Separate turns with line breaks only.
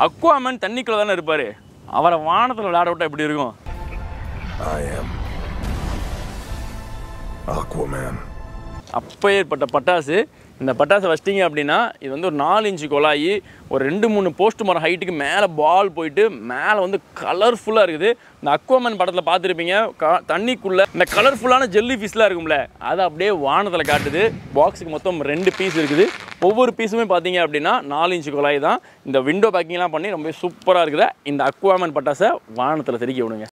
Aquaman தண்ணிக்குள்ளே தானே இருப்பார் அவரை வானத்தில் விளையாட விட்டா எப்படி இருக்கும்
I am Aquaman.
அப்போ ஏற்பட்ட பட்டாசு இந்த பட்டாசை வச்சிட்டிங்க அப்படின்னா இது வந்து ஒரு நாலு இன்ச்சு குழாயி ஒரு ரெண்டு மூணு போஸ்ட் மரம் ஹைட்டுக்கு மேலே பால் போயிட்டு மேலே வந்து கலர்ஃபுல்லாக இருக்குது இந்த அக்வாமன் படத்தில் பார்த்துருப்பீங்க க தண்ணிக்குள்ளே இந்த கலர்ஃபுல்லான ஜெல்லி ஃபிஷ்லாம் இருக்கும்ல அதை அப்படியே வானத்தில் காட்டுது பாக்ஸுக்கு மொத்தம் ரெண்டு பீஸ் இருக்குது ஒவ்வொரு பீஸுமே பார்த்தீங்க அப்படின்னா நாலு இன்ச்சு குழாய் தான் இந்த விண்டோ பேக்கிங்லாம் பண்ணி ரொம்ப சூப்பராக இருக்கிற இந்த அக்வாமன் பட்டாசை வானத்தில் தெறிக்க விடுங்க